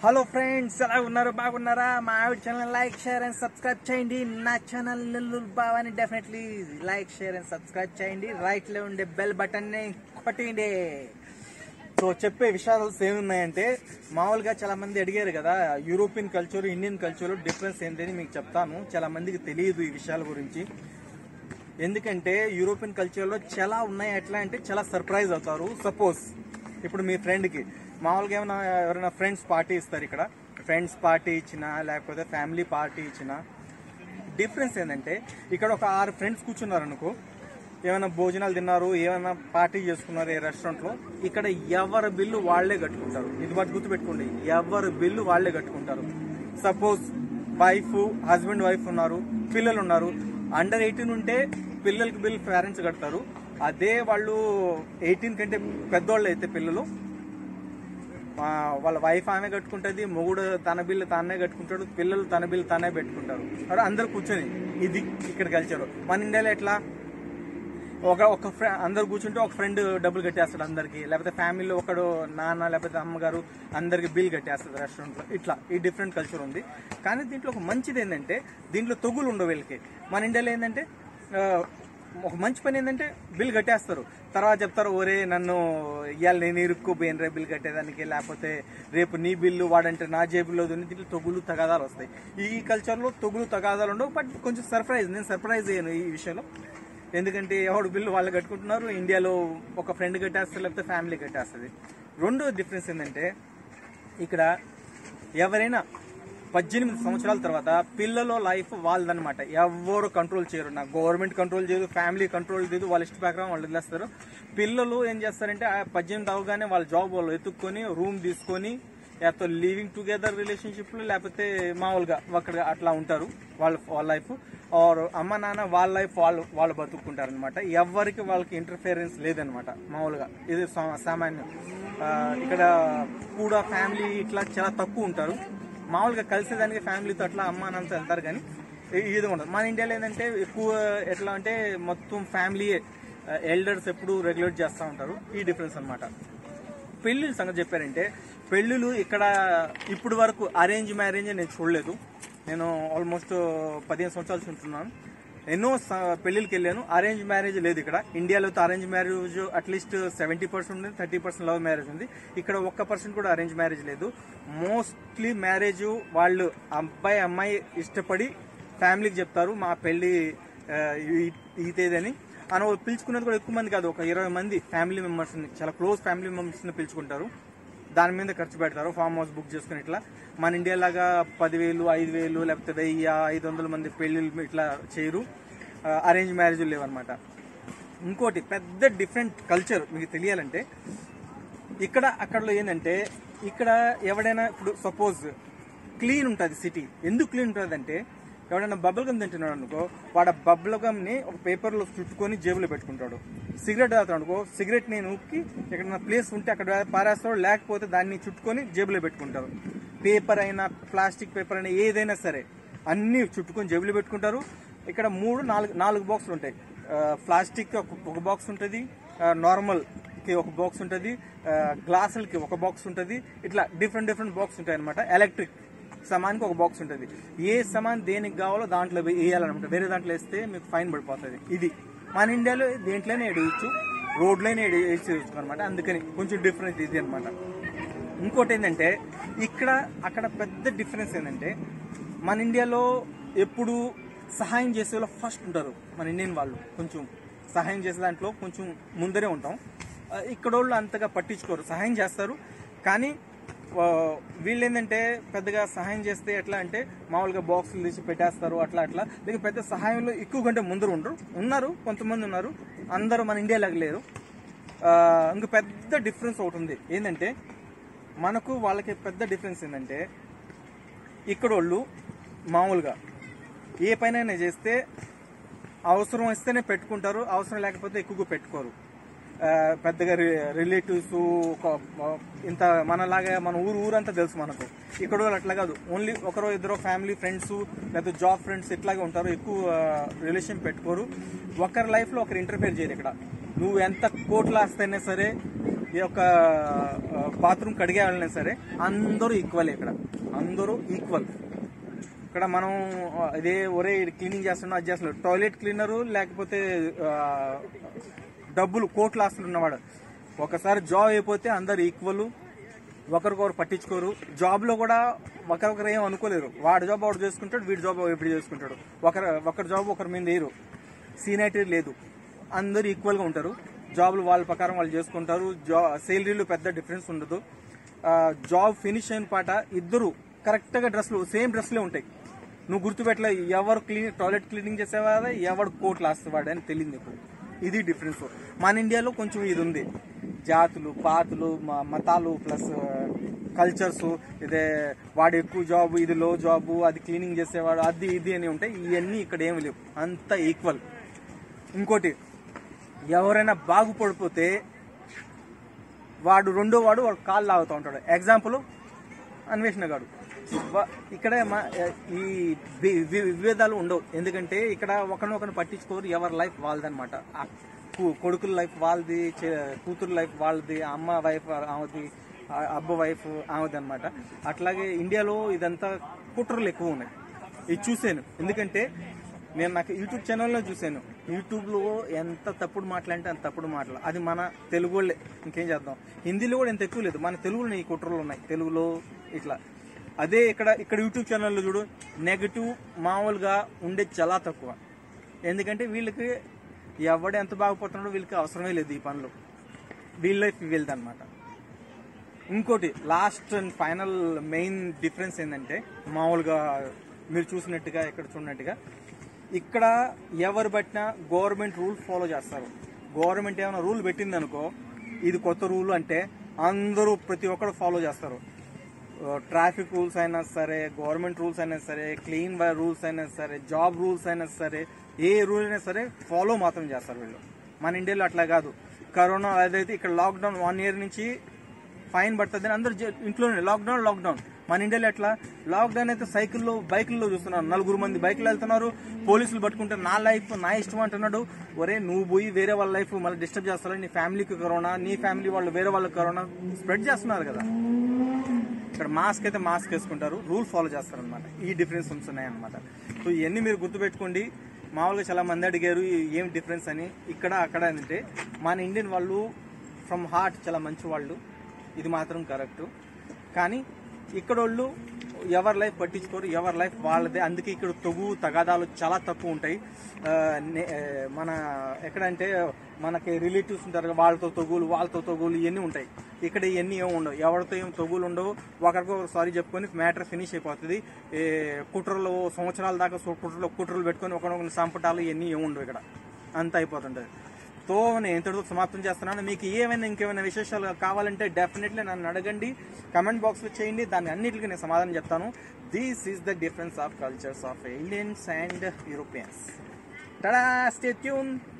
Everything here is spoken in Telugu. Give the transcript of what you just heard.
హలో ఫ్రెండ్స్ ఎలా ఉన్నారు బాగున్నారా మా ఆవిడ channel like share and subscribe చేయండి నా channel Nellore Bhavani definitely like share and subscribe చేయండి రైట్ లో ఉండే బెల్ బటన్ ని కొట్టండి సో చెప్పే విషయాలు సేమ్ ఉన్నాయంటే మామూలుగా చాలా మంది అడిగారు కదా European culture Indian culture difference ఏంటని మీకు చెప్తాను చాలా మందికి తెలియదు ఈ విషయాల గురించి ఎందుకంటే యూరోపియన్ కల్చర్లో చాలా ఉన్నాయి ఎట్లా అంటే చాలా సర్ప్రైజ్ అవుతారు సపోజ్ ఇప్పుడు మీ ఫ్రెండ్కి మామూలుగా ఏమైనా ఎవరైనా ఫ్రెండ్స్ పార్టీ ఇస్తారు ఇక్కడ ఫ్రెండ్స్ పార్టీ ఇచ్చినా లేకపోతే ఫ్యామిలీ పార్టీ ఇచ్చినా డిఫరెన్స్ ఏంటంటే ఇక్కడ ఒక ఆరు ఫ్రెండ్స్ కూర్చున్నారు అనుకో ఏమైనా భోజనాలు తిన్నారు ఏమైనా పార్టీ చేసుకున్నారు ఏ రెస్టారెంట్లో ఇక్కడ ఎవరి బిల్లు వాళ్ళే కట్టుకుంటారు ఇది బట్టి గుర్తుపెట్టుకోండి ఎవరి బిల్లు వాళ్ళే కట్టుకుంటారు సపోజ్ వైఫ్ హస్బెండ్ వైఫ్ ఉన్నారు పిల్లలు ఉన్నారు అండర్ ఎయిటీన్ ఉంటే పిల్లలకి బిల్ పేరెంట్స్ కడతారు అదే వాళ్ళు ఎయిటీన్ కంటే పెద్దోళ్ళు అయితే పిల్లలు ఆ, వాళ్ళ వైఫ్ ఆమె కట్టుకుంటుంది మొగుడు తన బిల్లు తానే కట్టుకుంటాడు పిల్లలు తన బిల్లు తానే పెట్టుకుంటారు మరి అందరు కూర్చొని ఇది ఇక్కడ కల్చర్ మన ఇండియాలో ఎట్లా ఒక ఒక ఫ్రెండ్ అందరు కూర్చుంటే ఒక ఫ్రెండ్ డబ్బులు కట్టేస్తాడు అందరికి లేకపోతే ఫ్యామిలీలో ఒకడు నాన్న లేకపోతే అమ్మగారు అందరికి బిల్ కట్టేస్తుంది రెస్టారెంట్లో ఇట్లా ఈ డిఫరెంట్ కల్చర్ ఉంది కానీ దీంట్లో ఒక మంచిది ఏంటంటే దీంట్లో తొగులు ఉండవు వీళ్ళకి మన ఇండియాలో ఏంటంటే ఆ, ఒక మంచి పని ఏంటంటే బిల్ కట్టేస్తారు తర్వాత చెప్తారు ఒరే నన్ను ఇవాళ నేను ఇరుక్కుపోయాను రే బిల్ కట్టేదానికి లేకపోతే రేపు నీ బిల్లు వాడంటే నా జేబులో ఉంది దీంట్లో తొగులు తగాదాలు వస్తాయి ఈ కల్చర్లో తొగులు తగాదాలు ఉండవు బట్ కొంచెం సర్ప్రైజ్ నేను సర్ప్రైజ్ అయ్యాను ఈ విషయంలో ఎందుకంటే ఎవడు బిల్లు వాళ్ళు కట్టుకుంటున్నారు ఇండియాలో ఒక ఫ్రెండ్ కట్టేస్తారు లేకపోతే ఫ్యామిలీ కట్టేస్తుంది రెండో డిఫరెన్స్ ఏంటంటే ఇక్కడ ఎవరైనా పద్దెనిమిది సంవత్సరాల తర్వాత పిల్లల లైఫ్ వాళ్ళదనమాట ఎవరు కంట్రోల్ చేయరు నా గవర్నమెంట్ కంట్రోల్ చేయదు ఫ్యామిలీ కంట్రోల్ చేయదు వాళ్ళ ఇష్ట ప్రకారం వాళ్ళు వదిలేస్తారు పిల్లలు ఏం చేస్తారంటే ఆ పద్దెనిమిది అవగానే వాళ్ళ జాబ్ వాళ్ళు ఎత్తుక్కొని రూమ్ తీసుకొని లేకపోతే లివింగ్ టుగెదర్ రిలేషన్షిప్లో లేకపోతే మామూలుగా అక్కడ అట్లా ఉంటారు వాళ్ళ వాళ్ళ లైఫ్ ఆర్ అమ్మ నాన్న వాళ్ళ లైఫ్ వాళ్ళు వాళ్ళు బతుక్కుంటారు అనమాట ఎవరికి వాళ్ళకి ఇంటర్ఫియరెన్స్ లేదనమాట మామూలుగా ఇది సా- సామాన్యం ఆ, ఇక్కడ కూడా ఫ్యామిలీ ఇట్లా చాలా తక్కువ ఉంటారు మామూలుగా కలిసేదానికి ఫ్యామిలీతో అట్లా అమ్మ నాన్నతో వెళ్తారు కానీ ఈ- ఇది ఉండదు మన ఇండియాలో ఏంటంటే ఎక్కువ ఎట్లా అంటే మొత్తం ఫ్యామిలీ ఎల్డర్స్ ఎప్పుడు రెగ్యులేట్ చేస్తూ ఉంటారు ఈ డిఫరెన్స్ అన్నమాట పెళ్లి సంగతి చెప్పారంటే పెళ్ళిళ్ళు ఇక్కడ ఇప్పుడు వరకు అరేంజ్ మ్యారేజ్ నేను చూడలేదు నేను ఆల్మోస్ట్ పదిహేను సంవత్సరాలు ఉంటున్నాను ఎన్నో స- పెళ్ళిళ్ళకి వెళ్ళాను అరేంజ్ మ్యారేజ్ లేదు ఇక్కడ ఇండియాలో అయితే arrange marriage at least seventy percent ఉంది థర్టీ పర్సెంట్ లవ్ మ్యారేజ్ ఉంది ఇక్కడ ఒక్క పర్సెంట్ కూడా అరేంజ్ మ్యారేజ్ లేదు మోస్ట్లీ మ్యారేజ్ వాళ్ళు అబ్బాయి అమ్మాయి ఇష్టపడి ఫ్యామిలీకి చెప్తారు మా పెళ్లి ఆ, ఈ- ఈ తేదీ అని అని వాళ్ళు పిలుచుకున్నది కూడా ఎక్కువ మంది కాదు ఒక ఇరవై మంది ఫ్యామిలీ మెంబర్స్ చాలా క్లోజ్ ఫ్యామిలీ మెంబర్స్ ని పిలుచుకుంటారు దాని మీద ఖర్చు పెడతారు ఫామ్ హౌస్ బుక్ చేసుకుని ఇట్లా మన ఇండియా లాగా పదివేలు ఐదు వేలు లేకపోతే వెయ్యి ఐదు వందల మంది పెళ్లిళ్ళు ఇట్లా చేయరు అరేంజ్ మ్యారేజ్ లేవన్నమాట ఇంకోటి పెద్ద డిఫరెంట్ కల్చర్ మీకు తెలియాలంటే ఇక్కడ అక్కడలో ఏంటంటే ఇక్కడ ఎవడైనా ఇప్పుడు సపోజ్ క్లీన్ ఉంటుంది సిటీ ఎందుకు క్లీన్ ఉంటుంది అంటే ఎవడైనా బబుల్ గమ్ తింటున్నాడు అనుకో వాడు ఆ బబుల్ గమ్ ని ఒక పేపర్ లో చుట్టుకొని జేబులో పెట్టుకుంటాడు సిగరెట్ తాగుతాడు అనుకో సిగరెట్ ని నూక్కి ఎక్కడైనా ప్లేస్ ఉంటే అక్కడ పారేస్తాడు లేకపోతే దాన్ని చుట్టుకొని జేబులో పెట్టుకుంటారు పేపర్ అయినా ప్లాస్టిక్ పేపర్ అయినా ఏదైనా సరే అన్ని చుట్టుకొని జేబులో పెట్టుకుంటారు ఇక్కడ మూడు నాలుగు నాలుగు బాక్సులు ఉంటాయి ఆ, ప్లాస్టిక్ ఒక- ఒక బాక్స్ ఉంటుంది నార్మల్ కి ఒక బాక్స్ ఉంటుంది గ్లాసులకి ఒక బాక్స్ ఉంటుంది ఇట్లా డిఫరెంట్ డిఫరెంట్ బాక్స్ ఉంటాయి అనమాట ఎలక్ట్రిక్ సమాన్కి ఒక బాక్స్ ఉంటుంది ఏ సమాన్ దేనికి కావాలో దాంట్లో వే- వేయాలన్నమాట వేరే దాంట్లో వేస్తే మీకు ఫైన్ పడిపోతుంది ఇది మన ఇండియాలో దేంట్లోనే వేయచ్చు రోడ్లోనే వేసి అనమాట అందుకని కొంచెం డిఫరెన్స్ ఇది అనమాట ఇంకోటి ఏంటంటే ఇక్కడ అక్కడ పెద్ద డిఫరెన్స్ ఏంటంటే మన ఇండియాలో ఎప్పుడు సహాయం చేసే వాళ్ళు ఫస్ట్ ఉంటారు మన ఇండియన్ వాళ్ళు కొంచెం సహాయం చేసే దాంట్లో కొంచెం ముందరే ఉంటాం ఆ, ఇక్కడ వాళ్ళు అంతగా పట్టించుకోరు సహాయం చేస్తారు కానీ ఆ, వీళ్ళు ఏంటంటే పెద్దగా సహాయం చేస్తే ఎట్లా అంటే మామూలుగా బాక్సులు తీసి పెట్టేస్తారు అట్లా అట్లా లేక పెద్ద సహాయంలో ఎక్కువ కంటే ముందర ఉండరు ఉన్నారు కొంతమంది ఉన్నారు అందరూ మన ఇండియాలాగా లేరు ఆ, ఇంక పెద్ద డిఫరెన్స్ ఒకటి ఉంది ఏంటంటే మనకు వాళ్ళకి పెద్ద డిఫరెన్స్ ఏంటంటే ఇక్కడ వాళ్ళు మామూలుగా ఏ పనైనా చేస్తే అవసరం వస్తేనే పెట్టుకుంటారు అవసరం లేకపోతే ఎక్కువగా పెట్టుకోరు ఆ, పెద్దగా రిలేటివ్స్ ఒక ఇంత మనలాగా మన ఊరు ఊరంతా తెలుసు మనకు ఇక్కడ వాళ్ళు అట్లా కాదు ఓన్లీ ఒకరో ఇద్దరు ఫ్యామిలీ ఫ్రెండ్స్ లేదా జాబ్ ఫ్రెండ్స్ ఇట్లాగే ఉంటారు ఎక్కువ రిలేషన్ పెట్టుకోరు ఒకరి లైఫ్లో ఒకరు ఇంటర్ఫేర్ చేయరు ఇక్కడ నువ్వు ఎంత కోట్లు వస్తేనే సరే ఈ యొక్క బాత్రూమ్ కడిగే వాళ్ళైనా సరే అందరూ ఈక్వల్ ఇక్కడ అందరూ ఈక్వల్ ఇక్కడ మనం ఆ, ఇదే ఒరే క్లీనింగ్ చేస్తున్నాం అది చేస్తున్నాం టాయిలెట్ క్లీనరు లేకపోతే ఆ, డబ్బులు కోట్ల ఆస్తులు ఉన్నవాడు ఒకసారి జాబ్ అయిపోతే అందరు ఈక్వల్ ఒకరికొకరు పట్టించుకోరు జాబ్లో కూడా ఒకరొకరు ఏం అనుకోలేరు వాడి జాబ్ వాడు చేసుకుంటాడు వీడి జాబ్ వీడు చేసుకుంటాడు ఒకరు ఒకరి జాబ్ ఒకరి మీద వేయరు సీనియారిటీ లేదు అందరూ ఈక్వల్గా ఉంటారు జాబ్లు వాళ్ళ ప్రకారం వాళ్ళు చేసుకుంటారు జా శాలరీలో పెద్ద డిఫరెన్స్ ఉండదు ఆ, జాబ్ ఫినిష్ అయిన పాట ఇద్దరు కరెక్ట్గా డ్రెస్లు సేమ్ డ్రెస్లే ఉంటాయి నువ్వు గుర్తుపెట్టలే ఎవరు క్లీన్ టాయిలెట్ క్లీనింగ్ చేసేవాడా ఎవడు కోట్లు వేసేవాడు అని తెలియదు నీకు ఇది డిఫరెన్స్ మన ఇండియాలో కొంచెం ఇది ఉంది జాతులు పాతులు మ- మతాలు ప్లస్ కల్చర్స్ ఇదే వాడు ఎక్కువ జాబ్ ఇది లో జాబ్ అది క్లీనింగ్ చేసేవాడు అది ఇది అని ఉంటాయి ఇవన్నీ ఇక్కడ ఏమి లేవు అంత ఈక్వల్ ఇంకోటి ఎవరైనా బాగుపడిపోతే వాడు రెండో వాడు వాడు కాళ్ళు లాగుతూ ఉంటాడు ఎగ్జాంపుల్ అన్వేషణ గాడు వా- ఇక్కడ మా- ఈ వి- వి- విభేదాలు ఉండవు ఎందుకంటే ఇక్కడ ఒకరినొకరిని పట్టించుకోరు ఎవరి లైఫ్ వాళ్ళదనమాట ఆ కు- కొడుకుల లైఫ్ వాళ్ళది చే- కూతురు లైఫ్ వాళ్ళది అమ్మ వైఫ్ ఆమెది ఆ అబ్బ వైఫ్ ఆమెది అనమాట అట్లాగే ఇండియాలో ఇదంతా కుట్రలు ఎక్కువ ఉన్నాయి ఇది చూశాను ఎందుకంటే నేను నాకు యూట్యూబ్ ఛానల్లో చూశాను యూట్యూబ్లో ఎంత తప్పుడు మాటలంటే అంత తప్పుడు మాటలు అది మన తెలుగు వాళ్ళే ఇంకేం చేద్దాం హిందీలో కూడా ఎంత ఎక్కువ లేదు మన తెలుగులో ఈ కుట్రలు ఉన్నాయి తెలుగులో ఇట్లా అదే ఇక్కడ ఇక్కడ యూట్యూబ్ ఛానల్లో చూడు నెగటివ్ మామూలుగా ఉండేది చాలా తక్కువ ఎందుకంటే వీళ్ళకి ఎవడు ఎంత బాగుపడుతున్నాడో వీళ్ళకి అవసరమే లేదు ఈ పనులు వీళ్ళ లైఫ్ వీళ్ళది అనమాట ఇంకోటి last and final main difference ఏంటంటే మామూలుగా మీరు చూసినట్టుగా ఇక్కడ చూడనట్టుగా ఇక్కడ ఎవరు పట్టినా గవర్నమెంట్ రూల్ ఫాలో చేస్తారు గవర్నమెంట్ ఏమైనా రూల్ పెట్టింది అనుకో ఇది కొత్త రూల్ అంటే అందరూ ప్రతి ఒక్కరు ఫాలో చేస్తారు ట్రాఫిక్ రూల్స్ అయినా సరే గవర్నమెంట్ రూల్స్ అయినా సరే క్లీన్ రూల్స్ అయినా సరే జాబ్ రూల్స్ అయినా సరే ఏ రూల్ అయినా సరే ఫాలో మాత్రం చేస్తారు వీళ్ళు మన ఇండియాలో అట్లా కాదు కరోనా అదైతే ఇక్కడ లాక్డౌన్ వన్ ఇయర్ నుంచి ఫైన్ పడుతుంది అని అందరు జ- ఇంట్లోనే లాక్డౌన్ లాక్డౌన్ మన ఇండియాలో ఎట్లా లాక్డౌన్ అయితే సైకిల్లో బైకుల్లో చూస్తున్నారు నలుగురు మంది బైక్లు వెళ్తున్నారు పోలీసులు పట్టుకుంటే నా లైఫ్ నా ఇష్టం అంటున్నాడు ఒరే నువ్వు పోయి వేరే వాళ్ళ లైఫ్ మళ్ళీ డిస్టర్బ్ చేస్తారు నీ ఫ్యామిలీకి కరోనా నీ ఫ్యామిలీ వాళ్ళు వేరే వాళ్ళకి కరోనా స్ప్రెడ్ చేస్తున్నారు కదా ఇక్కడ మాస్క్ అయితే మాస్క్ వేసుకుంటారు రూల్ ఫాలో చేస్తారు అనమాట ఈ డిఫరెన్స్ ఉన్నాయి అనమాట సో ఇవన్నీ మీరు గుర్తుపెట్టుకోండి మామూలుగా చాలా మంది అడిగారు ఈ- ఏం డిఫరెన్స్ అని ఇక్కడ అక్కడ అంటే మన ఇండియన్ వాళ్ళు ఫ్రమ్ హార్ట్ చాలా మంచి వాళ్ళు ఇది మాత్రం కరెక్ట్ కానీ ఇక్కడ వాళ్ళు ఎవరి లైఫ్ పట్టించుకోరు ఎవరి లైఫ్ వాళ్ళదే అందుకే ఇక్కడ తగు తగాదాలు చాలా తక్కువ ఉంటాయి ఆ, నే- ఆ, మన ఎక్కడంటే మనకి రిలేటివ్స్ ఉంటారు కదా, వాళ్ళతో తగులు వాళ్ళతో తగులు ఇవన్నీ ఉంటాయి ఇక్కడ ఇవన్నీ ఏమి ఉండవు ఎవరితో ఏం తగులు ఉండవు ఒకరికో సారీ చెప్పుకొని మ్యాటర్ ఫినిష్ అయిపోతుంది ఏ, కుట్రలు సంవత్సరాల దాకా సు- కుట్రలు కుట్రలు పెట్టుకొని ఒకరినొకరిని సంపటాలు ఇవన్నీ ఏమి ఉండవు ఇక్కడ అంత అయిపోతుంటది తో నేను ఇంతటితో సమాప్తం చేస్తున్నాను మీకు ఏమైనా ఇంకేమైనా విశేషాలు కావాలంటే డెఫినెట్లీ నన్ను అడగండి కమెంట్ బాక్స్లో చేయండి దాన్ని అన్నిటికీ నేను సమాధానం చెప్తాను this is the difference of cultures of Indians and Europeans tada stay tune